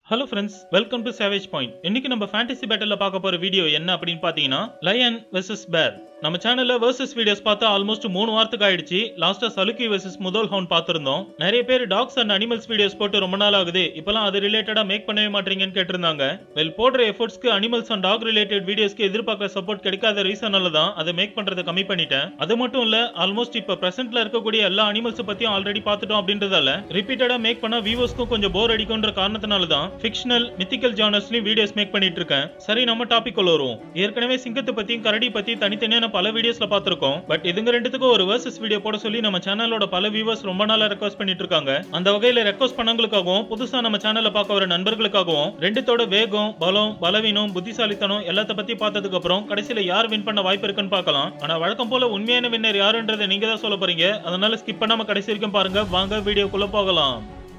hello friends welcome to savage point இன்னைக்கு நம்ம fantasy battle பார்க்க போற வீடியோ என்ன அப்படின்னு பார்த்தீங்கன்னா லயன் வெர்சஸ் பேர் நம்ம சேனல்ல வெர்சஸ் வீடியோஸ் பார்த்தா ஆல்மோஸ்ட் மூணு வாரத்துக்கு ஆயிடுச்சு லாஸ்டா சலுக்கி வெர்சஸ் முதல் ஹவுன் பார்த்திருந்தோம் நிறைய பேர் டாக்ஸ் அண்ட் அனிமல்ஸ் வீடியோஸ் போட்டு ரொம்ப நாள் ஆகுது இப்பெல்லாம் அது ரிலேட்டடா மேக் பண்ணவே மாட்டீங்கன்னு கேட்டிருந்தாங்க வெல் போடுற எஃபோர்ட்ஸ்க்கு அனிமல்ஸ் அண்ட் டாக் ரிலேட்டட் வீடியோஸ்க்கு எதிர்பார்க்க சப்போர்ட் கிடைக்காத ரீசனால தான் அதை மேக் பண்றதை கம்மி பண்ணிட்டேன் அது மட்டும் இல்ல ஆல்மோஸ்ட் இப்ப பிரசன்ட்ல இருக்கக்கூடிய எல்லா அனிமல்ஸ் பத்தியும் ஆல்ரெடி பார்த்துட்டோம் அப்படின்றதால ரிப்பீட்டடா மேக் பண்ணா வியூவர்ஸ்க்கும் கொஞ்சம் போர் அடிக்கும்ன்ற காரணத்தினால தான் ஃபிக்ஷனல் மித்திக்கல் ஜானர்ஸ்லயும் வீடியோஸ் மேக் பண்ணிட்டு இருக்கேன் சரி நம்ம டாபிக் உள்ள வருவோம் ஏற்கனவே சிங்கத்தை பத்தியும் கரடி பத்தி தனித்தனியான பல வீடியோஸ்ல பார்த்திருக்கோம் பட் இதுங்க ரெண்டுத்துக்கும் ஒரு வர்சஸ் வீடியோ போட சொல்லி நம்ம சேனலோட பல வியூவர்ஸ் ரொம்ப நாளா ரெக்வஸ்ட் பண்ணிட்டு இருக்காங்க அந்த வகையில ரெக்வஸ்ட் பண்ணவங்களுக்காகவும் புதுசா நம்ம சேனல்ல பார்க்க வர நண்பர்களுக்காகவும் ரெண்டுத்தோட வேகம் பலம் பலவீனம் புத்திசாலித்தனம் எல்லாத்த பத்தி பார்த்ததுக்கு அப்புறம் கடைசியில யார் வின் பண்ண வாய்ப்பு இருக்குன்னு பார்க்கலாம் ஆனா வழக்கம் போல உண்மையான வின்னர் யாருன்றதை நீங்க தான் சொல்ல போறீங்க அதனால ஸ்கிப் பண்ணாம கடைசி வரைக்கும் பாருங்க வாங்க வீடியோக்குள்ள போகலாம்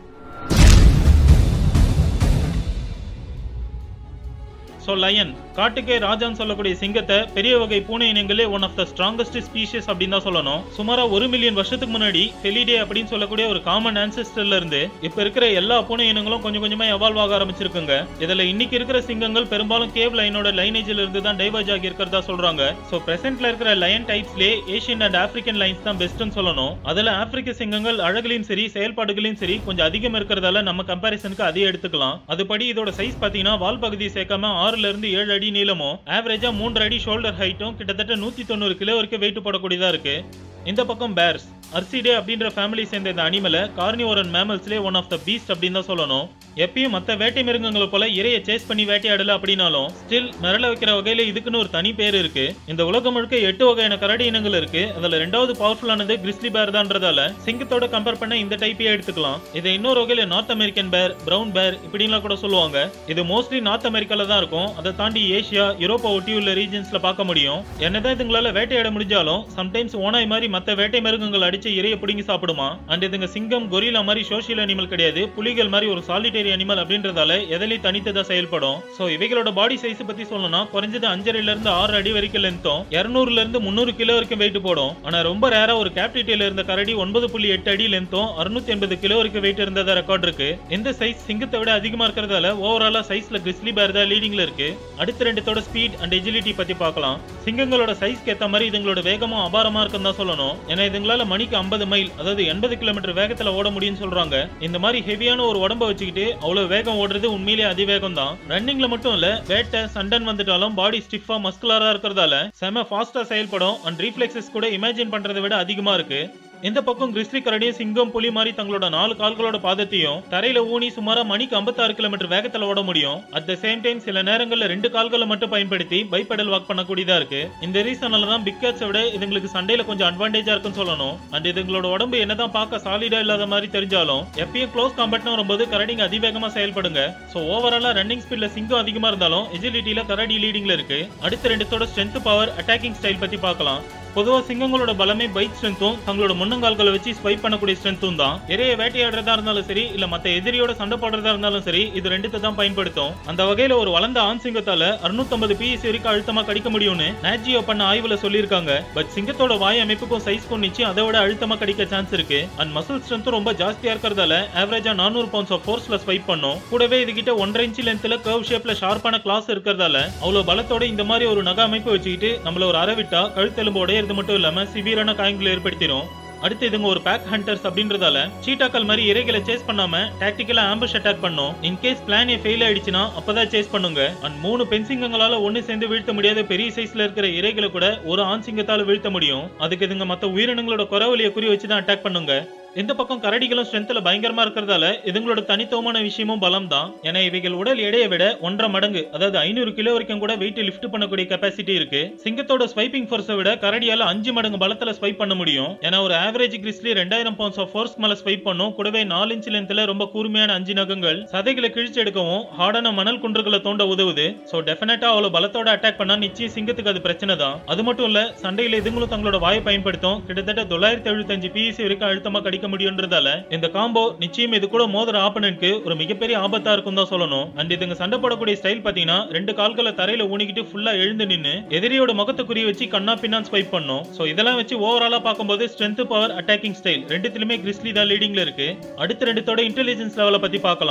ஸோ லயன் காட்டுக்கே ராஜான்னு சொல்லக்கூடிய சிங்கத்தை பெரிய வகை பூனை இனங்களே one of the strongest species அப்படின்னு தான் சொல்லணும் சுமாரா ஒரு மில்லியன் வருஷத்துக்கு முன்னாடி ஃபெலிடே அப்படின்னு சொல்லக்கூடிய ஒரு காமன் ஆன்செஸ்டர்ல இருந்து இப்ப இருக்கிற எல்லா பூனை இனங்களும் கொஞ்சம் கொஞ்சமா எவால்வ் ஆக ஆரம்பிச்சிருக்குங்க இதுல இன்னைக்கு இருக்கிற சிங்கங்கள் பெரும்பாலும் கேவ் லைனோட லைனேஜ்ல இருந்து தான் டைவர்ஜ் ஆகி இருக்கிறதா சொல்றாங்க ஸோ பிரசன்ட்ல இருக்கிற லயன் டைப்ஸ்லேயே ஏஷியன் அண்ட் ஆப்பிரிக்கன் லைன்ஸ் தான் பெஸ்ட்னு சொல்லணும் அதுல ஆப்பிரிக்க சிங்கங்கள் அழகுலையும் சரி செயல்பாடுகளையும் சரி கொஞ்சம் அதிகம் இருக்கிறதால நம்ம கம்பாரிசனுக்கு அதே எடுத்துக்கலாம் அதுபடி இதோட சைஸ் பாத்தீங்கன்னா வால் பகுதி சேர்க்காம ஆறுல இருந்து ஏழு அடி நீளமும் ஆவரேஜா மூன்று அடி ஷோல்டர் ஹைட்டும் கிட்டத்தட்ட நூத்தி தொண்ணூறு கிலோ வரைக்கும் வெயிட் போடக்கூடியதா இருக்கு இந்த பக்கம் பேர்ஸ் அர்சிடே அப்படின்ற ஃபேமிலி சேர்ந்த இந்த அனிமலை கார்னிவோரன் மேமல்ஸ்லேயே ஒன் ஆஃப் த பீஸ்ட் அப்படின்னு தான் சொல்லணும் எப்பயும் மற்ற வேட்டை மிருகங்களை போல இரையை சேஸ் பண்ணி வேட்டையாடல அப்படின்னாலும் ஸ்டில் மிரள வைக்கிற வகையில இதுக்குன்னு ஒரு தனி பேர் இருக்கு இந்த உலகம் முழுக்க எட்டு வகையான கரடி இனங்கள் இருக்கு அதுல ரெண்டாவது பவர்ஃபுல்லானது கிறிஸ்லி பேர் தான்றதால சிங்கத்தோட கம்பேர் பண்ண இந்த டைப்பே எடுத்துக்கலாம் இதை இன்னொரு வகையில நார்த் அமெரிக்கன் பேர் பிரவுன் பேர் இப்படின்லாம் கூட சொல்லுவாங்க இது மோஸ்ட்லி நார்த் அமெரிக்கால தான் இருக்கும் அதை தாண்டி ஏசியா யூரோப்பா ஒட்டி உள்ள ரீஜன்ஸ்ல பார்க்க முடியும் என்னதான் இதுங்களால வேட்டையாட முடிஞ்சாலும் சம்டைம்ஸ் ஓனாய் மாதிரி மற்ற வேட்டை மிருகங்கள் அடிச்சு இறைய பிடுங்கி சாப்பிடுமா அண்ட் இதுங்க சிங்கம் கொரிலா மாதிரி சோசியல் அனிமல் கிடையாது புலிகள் மாதிரி ஒரு சாலிட்டரி அனிமல் அப்படின்றதால எதிலையும் தனித்ததா செயல்படும் சோ இவைகளோட பாடி சைஸ் பத்தி சொல்லணும்னா குறைஞ்சது அஞ்சரைல இருந்து ஆறு அடி வரைக்கும் லென்த்தும் இருநூறுல இருந்து முந்நூறு கிலோ வரைக்கும் வெயிட் போடும் ஆனா ரொம்ப ரேரா ஒரு கேப்டிட்டியில இருந்த கரடி ஒன்பது புள்ளி எட்டு அடி லென்த்தும் அறுநூத்தி எண்பது கிலோ வரைக்கும் வெயிட் இருந்ததா ரெக்கார்ட் இருக்கு இந்த சைஸ் சிங்கத்தை விட அதிகமா இருக்கிறதால ஓவராலா சைஸ்ல கிறிஸ்லி பேர் தான் லீடிங்ல இருக்கு அடுத்த ரெண்டுத்தோட ஸ்பீட் அண்ட் எஜிலிட்டி பத்தி பார்க்கலாம் சிங்கங்களோட சைஸ்க்கு ஏத்த மாதிரி இதுங்களோட வேகமும் அபாரமா இருக்குன்னு தான் சொல்லணும் ஏன்னா இதுங்களால மணிக்கு ஐம்பது மைல் அதாவது எண்பது கிலோமீட்டர் வேகத்துல ஓட முடியும்னு சொல்றாங்க இந்த மாதிரி ஹெவியான ஒரு உடம்ப வச்சுக்கிட்டு அவ்வளவு வேகம் ஓடுறது உண்மையிலேயே அதிவேகம் தான் ரன்னிங்ல மட்டும் இல்ல வேட்டை சண்டன் வந்துட்டாலும் பாடி ஸ்டிஃபா மஸ்குலரா இருக்கிறதால செம ஃபாஸ்டா செயல்படும் அண்ட் ரீஃப்ளெக்சஸ் கூட இமேஜின் பண்றதை விட அதிகமா இருக்கு இந்த பக்கம் கிறிஸ்லி கரடியும் சிங்கம் புலி மாதிரி தங்களோட நாலு கால்களோட பாதத்தையும் தரையில ஊனி சுமாரா மணிக்கு 56 கிலோமீட்டர் வேகத்துல ஓட முடியும் அட் த சேம் டைம் சில நேரங்கள்ல ரெண்டு கால்களை மட்டும் பயன்படுத்தி பைபெடல் வாக் பண்ணக்கூடியதா இருக்கு இந்த ரீசனால தான் பிக் கேட்ஸை விட இதுங்களுக்கு சண்டையில கொஞ்சம் அட்வான்டேஜா இருக்குன்னு சொல்லணும் அண்ட் இதுங்களோட உடம்பு என்னதான் பார்க்க சாலிடா இல்லாத மாதிரி தெரிஞ்சாலும் எப்பயும் க்ளோஸ் காம்பேட்னு வரும்போது கரடிங்க அதிவேகமா செயல்படுங்க சோ ஓவராலா ரன்னிங் ஸ்பீட்ல சிங்கம் அதிகமா இருந்தாலும் எஜிலிட்டியில கரடி லீடிங்ல இருக்கு அடுத்த ரெண்டுத்தோட ஸ்ட்ரென்த் பவர் அட்டாக்கிங் ஸ்டைல் பத்தி பார்க்கலாம் பொதுவா சிங்கங்களோட பலமே பைட் ஸ்ட்ரென்த்தும் தங்களோட முன்னங்கால்களை வச்சு ஸ்வைப் பண்ணக்கூடிய ஸ்ட்ரென்த்தும் தான் இறைய வேட்டையாடுறதா இருந்தாலும் சரி இல்ல மத்த எதிரியோட சண்டை போடுறதா இருந்தாலும் சரி இது ரெண்டுத்தை தான் பயன்படுத்தும் அந்த வகையில ஒரு வளர்ந்த ஆண் சிங்கத்தால 650 பிஎஸ் வரைக்கும் அழுத்தமா கடிக்க முடியும்னு நாஜியோ பண்ண ஆய்வுல சொல்லியிருக்காங்க பட் சிங்கத்தோட வாய் அமைப்புக்கும் சைஸ்க்கும் நிச்சயம் அதை விட அழுத்தமா கடிக்க சான்ஸ் இருக்கு அண்ட் மசில் ஸ்ட்ரென்த்தும் ரொம்ப ஜாஸ்தியா இருக்கிறதால ஆவரேஜா நானூறு பவுண்ட்ஸ் ஆஃப் ஃபோர்ஸ்ல ஸ்வைப் பண்ணும் கூடவே இது கிட்ட ஒன்றரை இன்ச் லென்த்ல கர்வ் ஷேப்ல ஷார்ப்பான கிளாஸ் இருக்கிறதால அவ்வளவு பலத்தோட இந்த மாதிரி ஒரு நகை அமைப்பு வச்சுக்கிட்டு நம்மள ஒரு அறவிட்டா கழுத்தெலும்பு உடையறது மட்டும் இல்லாம சிவியரான காயங்களை ஏற்படுத்திடும் அடுத்து இதுங்க ஒரு பேக் ஹண்டர்ஸ் அப்படின்றதால சீட்டாக்கள் மாதிரி இறைகளை சேஸ் பண்ணாம டாக்டிக்கலா ஆம்புஷ் அட்டாக் பண்ணும் இன் கேஸ் பிளான் ஃபெயில் ஆயிடுச்சுன்னா அப்பதான் சேஸ் பண்ணுங்க அண்ட் மூணு பெண் சிங்கங்களால ஒண்ணு சேர்ந்து வீழ்த்த முடியாத பெரிய சைஸ்ல இருக்கிற இறைகளை கூட ஒரு ஆண் சிங்கத்தால வீழ்த்த முடியும் அதுக்கு இதுங்க மத்த உயிரினங்களோட குறவலியை குறி வச்சு தான் அட்டாக் பண்ணுங்க இந்த பக்கம் கரடிகளும் ஸ்ட்ரென்த்ல பயங்கரமா இருக்கிறதால இதுங்களோட தனித்துவமான விஷயமும் பலம் தான் ஏன்னா இவைகள் உடல் எடையை விட ஒன்றரை மடங்கு அதாவது ஐநூறு கிலோ வரைக்கும் கூட வெயிட் லிஃப்ட் பண்ணக்கூடிய கெப்பாசிட்டி இருக்கு சிங்கத்தோட ஸ்வைப்பிங் ஃபோர்ஸை விட கரடியால அஞ்சு மடங்கு பலத்துல ஸ்வைப் பண்ண முடியும் ஏன்னா ஒரு ஆவரேஜ் கிறிஸ்லி ரெண்டாயிரம் பவுண்ட்ஸ் ஆஃப் ஃபோர்ஸ் மேல ஸ்வைப் பண்ணும் கூடவே நாலு இன்ச் லென்த்ல ரொம்ப கூர்மையான அஞ்சு நகங்கள் சதைகளை கிழிச்சு எடுக்கவும் ஹார்டான மணல் குன்றுகளை தோண்ட உதவுது சோ டெஃபினட்டா அவ்வளவு பலத்தோட அட்டாக் பண்ணா நிச்சயம் சிங்கத்துக்கு அது பிரச்சனை தான் அது மட்டும் இல்ல சண்டையில இதுங்களும் தங்களோட வாயை பயன்படுத்தும் கிட்டத்தட்ட தொள்ளாயிரத்தி எழுபத்தஞ்சு பிஎஸ்சி வரைக்கும் அழுத்தமா கடிக்க முடியுன்றதால இந்த காம்போ நிச்சயம் இது கூட மோதிர ஆப்பனனுக்கு ஒரு மிகப்பெரிய ஆபத்தா இருக்கும் தான் சொல்லணும் அண்ட் இதுங்க சண்டை போடக்கூடிய ஸ்டைல் பாத்தீங்கன்னா ரெண்டு கால்களை தரையில ஊனிக்கிட்டு ஃபுல்லா எழுந்து நின்னு எதிரியோட முகத்தை குறி வச்சு கண்ணா பின்னான் ஸ்வைப் பண்ணும் சோ இதெல்லாம் வச்சு ஓவராலா பார்க்கும்போது ஸ்ட்ரென்த் பவர் அட்டாக்கிங் ஸ்டைல் ரெண்டுத்திலுமே கிறிஸ்லி தான் லீடிங்ல இருக்கு அடுத்த ரெண்டுத்தோட இன்டெலிஜென்ஸ் லெவலை பத்தி பார்க்கலாம்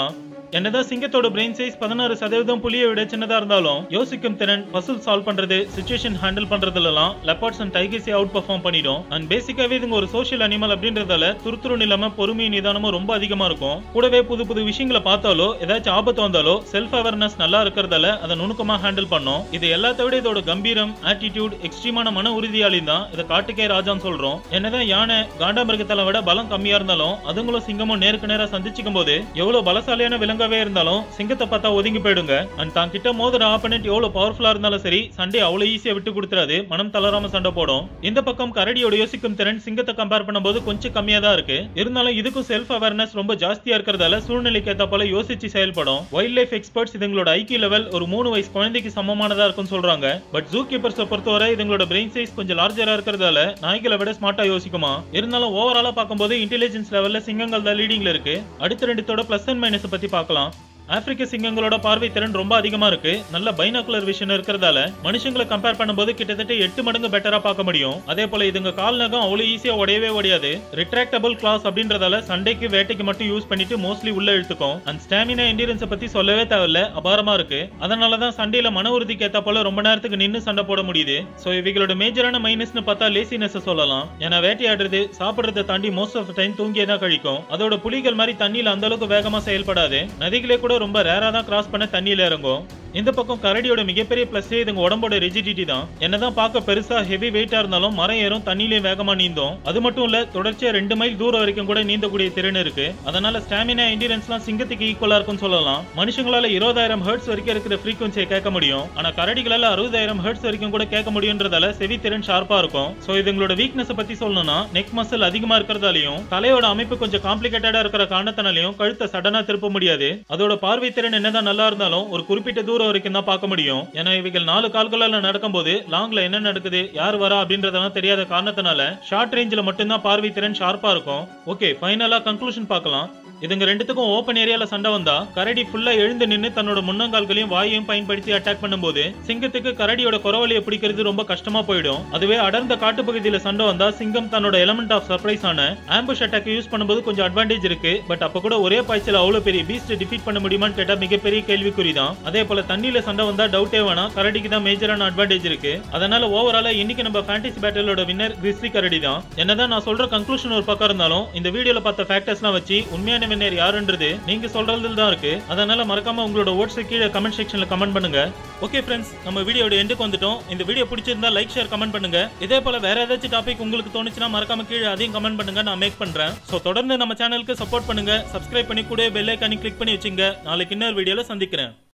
என்னதான் சிங்கத்தோட பிரெயின் சைஸ் பதினாறு சதவீதம் புலியை விட சின்னதா இருந்தாலும் யோசிக்கும் திறன் பசில் சால்வ் பண்றது சுச்சுவேஷன் ஹேண்டில் பண்றதுலாம் லெப்பார்ட்ஸ் அண்ட் டைகர்ஸை அவுட் பர்ஃபார்ம் பண்ணிடும் அண்ட் பேசிக்காவே இதுங்க ஒரு சோஷியல் அனிமல் அப்படின்றதால துருத்துரு இல்லாம பொறுமை நிதானமும் ரொம்ப அதிகமா இருக்கும் கூடவே புது புது விஷயங்களை பார்த்தாலோ ஏதாச்சும் ஆபத்து வந்தாலோ செல்ஃப் அவேர்னஸ் நல்லா இருக்கிறதால அதை நுணுக்கமா ஹேண்டில் பண்ணும் இது எல்லாத்த விட இதோட கம்பீரம் ஆட்டிடியூட் எக்ஸ்ட்ரீமான மன உறுதியாலையும் தான் இதை காட்டுக்கே ராஜான்னு சொல்றோம் என்னதான் யானை காண்டாமிருகத்தால விட பலம் கம்மியா இருந்தாலும் அதுங்களும் சிங்கமும் நேருக்கு நேரா சந்திச்சுக்கும் போது எவ்வளவு பலசாலியான விலங்காவே இருந்தாலும் சிங்கத்தை பார்த்தா ஒதுங்கி போயிடுங்க அண்ட் தான் கிட்ட மோதுற ஆப்பனண்ட் எவ்வளவு பவர்ஃபுல்லா இருந்தாலும் சரி சண்டே அவ்வளவு ஈஸியா விட்டு கொடுத்துறாது மனம் தளராம சண்டை போடும் இந்த பக்கம் கரடியோட யோசிக்கும் திறன் சிங்கத்தை கம்பேர் பண்ணும்போது கொஞ்சம் கம்மியா தான் இருக்கு இருந்தாலும் இதுக்கும் செல்ஃப் அவேர்னஸ் ரொம்ப ஜாஸ்தியா இருக்கிறதால சூழ்நிலைக்கு ஏத்த போல யோசிச்சு செயல்படும் வைல்ட் லைஃப் எக்ஸ்பர்ட்ஸ் இதுங்களோட ஐக்கிய லெவல் ஒரு மூணு வயசு குழந்தைக்கு சமமானதா இருக்கும்னு சொல்றாங்க பட் ஜூ கீப்பர்ஸை பொறுத்தவரை இதுங்களோட பிரெயின் சைஸ் கொஞ்சம் லார்ஜரா இருக்கிறதால நாய்களை விட ஸ்மார்ட்டா யோசிக்குமா இருந்தாலும் ஓவராலா பார்க்கும்போது இன்டெலிஜென்ஸ் லெவல்ல சிங்கங்கள் தான் லீடிங்ல இருக்கு அடுத்த ரெண்டுத்தோட பிளஸ் அண்ட் மைனஸ் பத்தி பார்க்கலாம் ஆப்பிரிக்க சிங்கங்களோட பார்வை திறன் ரொம்ப அதிகமா இருக்கு நல்ல பைனாகுலர் விஷன் இருக்கிறதால மனுஷங்களை கம்பேர் பண்ணும்போது கிட்டத்தட்ட எட்டு மடங்கு பெட்டரா பார்க்க முடியும் அதே போல இதுங்க கால் நகம் அவ்வளவு ஈஸியா உடையவே உடையாது ரிட்ராக்டபிள் கிளாஸ் அப்படின்றதால சண்டைக்கு வேட்டைக்கு மட்டும் யூஸ் பண்ணிட்டு மோஸ்ட்லி உள்ள இழுத்துக்கும் அண்ட் ஸ்டாமினா எண்டியரன்ஸ் பத்தி சொல்லவே தேவையில்ல அபாரமா இருக்கு அதனாலதான் சண்டையில மன உறுதிக்கு ஏத்த போல ரொம்ப நேரத்துக்கு நின்னு சண்டை போட முடியுது சோ இவங்களோட மேஜரான மைனஸ்னு பார்த்தா லேசினஸ் சொல்லலாம் ஏன்னா வேட்டையாடுறது சாப்பிடுறதை தாண்டி மோஸ்ட் ஆஃப் டைம் தூங்கியே தான் கழிக்கும் அதோட புலிகள் மாதிரி தண்ணியில அந்த அளவுக்கு வேகமா செயல்படாது நதிகளே கூட ரொம்ப ரேரா தான் கிராஸ் பண்ண தண்ணியில இறங்கும் இந்த பக்கம் கரடியோட மிகப்பெரிய பிளஸ் இதுங்க உடம்போட ரிஜிடிட்டி தான் என்னதான் பார்க்க பெருசா ஹெவி வெயிட்டா இருந்தாலும் மரம் ஏறும் தண்ணியிலேயும் வேகமா நீந்தும் அது மட்டும் இல்ல தொடர்ச்சியா ரெண்டு மைல் தூரம் வரைக்கும் கூட நீந்தக்கூடிய திறன் இருக்கு அதனால ஸ்டாமினா எண்டிரன்ஸ்லாம் சிங்கத்துக்கு ஈக்குவலா இருக்கும்னு சொல்லலாம் மனுஷங்களால இருபதாயிரம் ஹெர்ட்ஸ் வரைக்கும் இருக்கிற ஃப்ரீக்வன்சியை கேட்க முடியும் ஆனா கரடிகளால அறுபதாயிரம் ஹெர்ட்ஸ் வரைக்கும் கூட கேட்க முடியுன்றதால செவி திறன் ஷார்ப்பா இருக்கும் சோ இதுங்களோட வீக்னஸ் பத்தி சொல்லணும்னா நெக் மசில் அதிகமா இருக்கிறதாலையும் தலையோட அமைப்பு கொஞ்சம் காம்ப்ளிகேட்டடா இருக்கிற காரணத்தினாலையும் கழுத்தை சடனா திருப்ப முடியாது அதோட பார்வை திறன் என்னதான் நல்லா இருந்தாலும் ஒரு குறிப்பிட்ட தூரம் வரைக்கும் தான் பார்க்க முடியும் ஏன்னா இவைகள் நாலு கால்களால நடக்கும்போது லாங்ல என்ன நடக்குது யார் வரா அப்படின்றதெல்லாம் தெரியாத காரணத்தினால ஷார்ட் ரேஞ்சில் மட்டும்தான் பார்வை திறன் ஷார்ப்பா இருக்கும் ஓகே ஃபைனலா கன்க்ளூஷன் பார்க்கலாம் இதுங்க ரெண்டுத்துக்கும் ஓப்பன் ஏரியால சண்டை வந்தா கரடி ஃபுல்லா எழுந்து நின்னு தன்னோட முன்னங்கால்களையும் வாயையும் பயன்படுத்தி அட்டாக் பண்ணும்போது சிங்கத்துக்கு கரடியோட குறவலியை பிடிக்கிறது ரொம்ப கஷ்டமா போயிடும் அதுவே அடர்ந்த காட்டுப்பகுதியில சண்டை வந்தா சிங்கம் தன்னோட எலமெண்ட் ஆஃப் சர்ப்ரைஸ் ஆன ஆம்புஷ் அட்டாக் யூஸ் பண்ணும்போது கொஞ்சம் அட்வான்டேஜ் இருக்கு பட் அப்ப கூட ஒரே பாய்ச்சல் அவ்வளவு பெரிய பீஸ்ட் டிஃபீட் பண்ண முடியுமான்னு கேட்டா மிகப்பெரிய கேள்விக்குறி தான் அதே போல தண்ணியில சண்டை வந்தா டவுட்டே வேணாம் கரடிக்கு தான் மேஜரான அட்வான்டேஜ் இருக்கு அதனால ஓவராலா இன்னைக்கு நம்ம ஃபேண்டசி பேட்டலோட வின்னர் கிறிஸ்லி கரடி தான் என்னதான் நான் சொல்ற கன்க்ளூஷன் ஒரு பக்கம் இருந்தாலும் இந்த வீடியோல பார்த்த ஃபேக்டர்ஸ்லாம் வச்சு உண்மையான வின்னர் யாருன்றது நீங்க சொல்றதுல தான் இருக்கு அதனால மறக்காம உங்களோட ஓட்ஸ் கீழே கமெண்ட் செக்ஷன்ல கமெண்ட் பண்ணுங்க ஓகே ஃப்ரெண்ட்ஸ் நம்ம வீடியோட எண்டுக்கு வந்துட்டோம் இந்த வீடியோ பிடிச்சிருந்தா லைக் ஷேர் கமெண்ட் பண்ணுங்க இதே போல வேற ஏதாச்சும் டாபிக் உங்களுக்கு தோணுச்சுன்னா மறக்காம கீழே அதையும் கமெண்ட் பண்ணுங்க நான் மேக் பண்றேன் சோ தொடர்ந்து நம்ம சேனலுக்கு சப்போர்ட் பண்ணுங்க சப்ஸ்கிரைப் பண்ணி கூட பெல் ஐக்கானி கிளிக் பண்ணி வச்சுங்க நாளைக்கு இன்னொரு வீடியோல சந்திக்கிறேன்